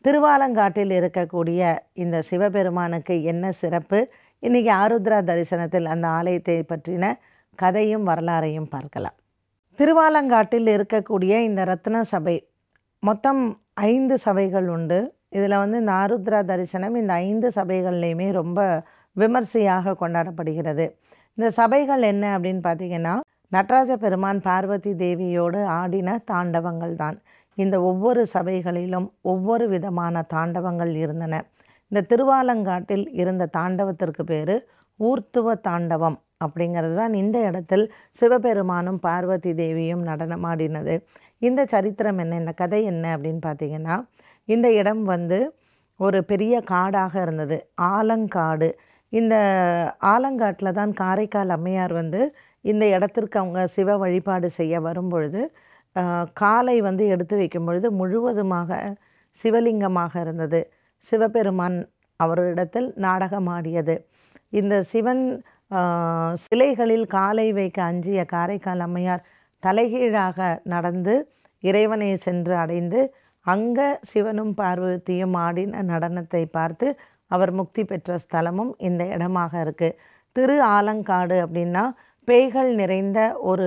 திருவாலங்காட்டில் இருக்கக்கூடிய இந்த சிவபெருமானுக்கு என்ன சிறப்பு இன்றைக்கி ஆருத்ரா தரிசனத்தில் அந்த ஆலயத்தை பற்றின கதையும் வரலாறையும் பார்க்கலாம் திருவாலங்காட்டில் இருக்கக்கூடிய இந்த ரத்ன சபை மொத்தம் ஐந்து சபைகள் உண்டு இதில் வந்து இந்த ஆருத்ரா தரிசனம் இந்த ஐந்து சபைகள்லையுமே ரொம்ப விமர்சையாக கொண்டாடப்படுகிறது இந்த சபைகள் என்ன அப்படின்னு பார்த்தீங்கன்னா நடராஜ பெருமான் பார்வதி தேவியோடு ஆடின தாண்டவங்கள் தான் இந்த ஒவ்வொரு சபைகளிலும் ஒவ்வொரு விதமான தாண்டவங்கள் இருந்தன இந்த திருவாலங்காட்டில் இருந்த தாண்டவத்திற்கு பேர் ஊர்த்துவ தாண்டவம் அப்படிங்கிறது தான் இந்த இடத்தில் சிவபெருமானும் பார்வதி தேவியும் நடனமாடினது இந்த சரித்திரம் என்ன இந்த கதை என்ன அப்படின்னு பார்த்தீங்கன்னா இந்த இடம் வந்து ஒரு பெரிய காடாக இருந்தது ஆலங்காடு இந்த ஆலங்காட்டில் தான் காரைக்கால் அம்மையார் வந்து இந்த இடத்திற்கு அவங்க சிவ வழிபாடு செய்ய வரும்பொழுது ஆஹ், காலை வந்து எடுத்து வைக்கும் பொழுது முழுவதுமாக சிவலிங்கமாக இருந்தது சிவபெருமான் அவரிடத்தில் நாடகமாடியது இந்த சிவன் ஆஹ், சிலைகளில் காலை வைக்க அஞ்சிய காரைக்கால் அம்மையார் தலைகீழாக நடந்து இறைவனை சென்று அடைந்து அங்கே சிவனும் பார்வதியும் ஆடின நடனத்தை பார்த்து அவர் முக்தி பெற்ற ஸ்தலமும் இந்த இடமாக இருக்குது திரு ஆலங்காடு அப்படின்னா பேய்கள் நிறைந்த ஒரு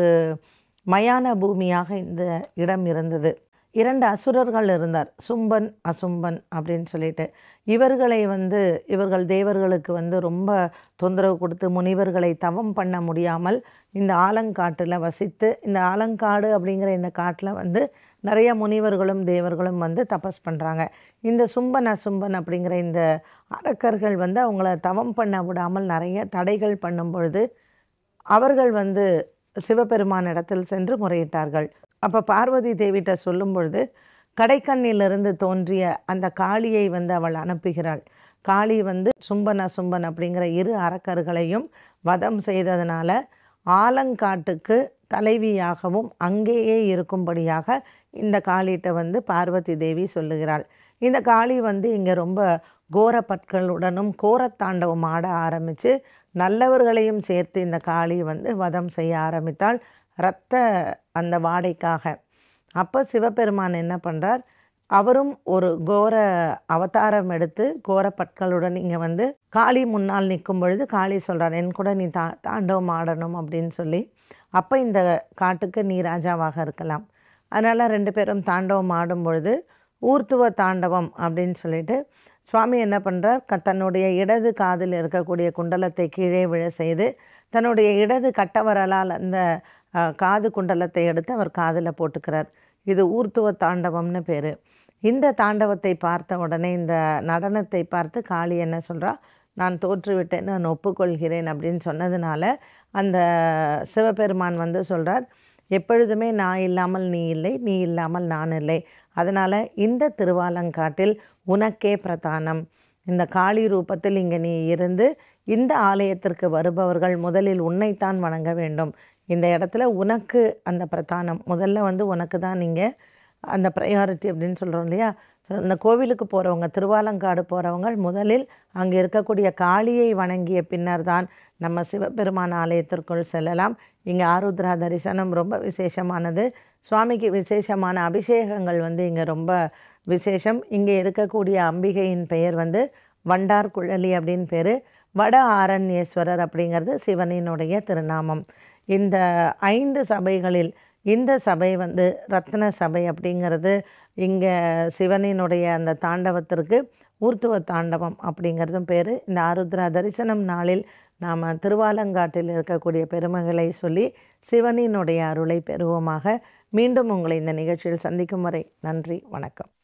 மயான பூமியாக இந்த இடம் இருந்தது இரண்டு அசுரர்கள் இருந்தார் சும்பன் அசும்பன் அப்படின்னு சொல்லிட்டு இவர்களை வந்து இவர்கள் தேவர்களுக்கு வந்து ரொம்ப தொந்தரவு கொடுத்து முனிவர்களை தவம் பண்ண முடியாமல் இந்த ஆலங்காட்டில் வசித்து இந்த ஆலங்காடு அப்படிங்கிற இந்த காட்டில் வந்து நிறைய முனிவர்களும் தேவர்களும் வந்து தபஸ் பண்ணுறாங்க இந்த சும்பன் அசும்பன் அப்படிங்கிற இந்த அரக்கர்கள் வந்து அவங்கள தவம் பண்ண விடாமல் நிறைய தடைகள் பண்ணும் பொழுது அவர்கள் வந்து சிவபெருமான் இடத்தில் சென்று முறையிட்டார்கள் அப்போ பார்வதி தேவிட்ட சொல்லும் பொழுது கடைக்கண்ணிலிருந்து தோன்றிய அந்த காளியை வந்து அவள் அனுப்புகிறாள் காளி வந்து சும்பன் அசும்பன் அப்படிங்கிற இரு அரக்கர்களையும் வதம் செய்ததுனால ஆலங்காட்டுக்கு தலைவியாகவும் அங்கேயே இருக்கும்படியாக இந்த காளிகிட்ட வந்து பார்வதி தேவி சொல்லுகிறாள் இந்த காளி வந்து இங்கே ரொம்ப கோர பற்களுடனும் கோரத்தாண்டவம் ஆட ஆரம்பித்து நல்லவர்களையும் சேர்த்து இந்த காளி வந்து வதம் செய்ய ஆரம்பித்தாள் இரத்த அந்த வாடைக்காக அப்போ சிவபெருமான் என்ன பண்ணுறார் அவரும் ஒரு கோர அவதாரம் எடுத்து கோர பற்களுடன் இங்கே வந்து காளி முன்னால் நிற்கும் பொழுது காளி சொல்கிறார் என் கூட நீ தா தாண்டவம் ஆடணும் அப்படின்னு சொல்லி அப்போ இந்த காட்டுக்கு நீ ராஜாவாக இருக்கலாம் அதனால் ரெண்டு பேரும் தாண்டவம் ஆடும் பொழுது ஊர்த்துவ தாண்டவம் அப்படின்னு சொல்லிட்டு சுவாமி என்ன பண்ணுறார் க தன்னுடைய இடது காதில் இருக்கக்கூடிய குண்டலத்தை கீழே விழ செய்து தன்னுடைய இடது கட்டவரலால் அந்த அஹ், காது குண்டலத்தை எடுத்து அவர் காதில் போட்டுக்கிறார் இது ஊர்த்துவ தாண்டவம்னு பேர் இந்த தாண்டவத்தை பார்த்த உடனே இந்த நடனத்தை பார்த்து காளி என்ன சொல்கிறா நான் தோற்றுவிட்டேன் நான் ஒப்புக்கொள்கிறேன் அப்படின்னு சொன்னதுனால அந்த சிவபெருமான் வந்து சொல்கிறார் எப்பொழுதுமே நான் இல்லாமல் நீ இல்லை நீ இல்லாமல் நான் இல்லை அதனால் இந்த திருவாலங்காட்டில் உனக்கே பிரதானம் இந்த காளி ரூபத்தில் இங்கே நீ இருந்து இந்த ஆலயத்திற்கு வருபவர்கள் முதலில் உன்னைத்தான் வணங்க வேண்டும் இந்த இடத்துல உனக்கு அந்த பிரதானம் முதல்ல வந்து உனக்கு தான் நீங்கள் அந்த ப்ரையாரிட்டி அப்படின்னு சொல்கிறோம் இல்லையா ஸோ இந்த கோவிலுக்கு போகிறவங்க திருவாலங்காடு போகிறவங்க முதலில் அங்கே இருக்கக்கூடிய காளியை வணங்கிய பின்னர் தான் நம்ம சிவபெருமான் ஆலயத்திற்குள் செல்லலாம் இங்கே ஆருத்ரா தரிசனம் ரொம்ப விசேஷமானது சுவாமிக்கு விசேஷமான அபிஷேகங்கள் வந்து இங்கே ரொம்ப விசேஷம் இங்கே இருக்கக்கூடிய அம்பிகையின் பெயர் வந்து வண்டார் குழலி அப்படின்னு பேர் வட ஆரண்யேஸ்வரர் அப்படிங்கிறது சிவனினுடைய திருநாமம் இந்த ஐந்து சபைகளில் இந்த சபை வந்து ரத்ன சபை அப்படிங்கிறது இங்கே சிவனினுடைய அந்த தாண்டவத்திற்கு ஊர்த்துவ தாண்டவம் அப்படிங்கிறதும் பேர் இந்த ஆருத்ரா தரிசனம் நாளில் நாம் திருவாலங்காட்டில் இருக்கக்கூடிய பெருமைகளை சொல்லி சிவனினுடைய அருளை பெறுவோமாக மீண்டும் உங்களை இந்த நிகழ்ச்சியில் சந்திக்கும் வரை நன்றி வணக்கம்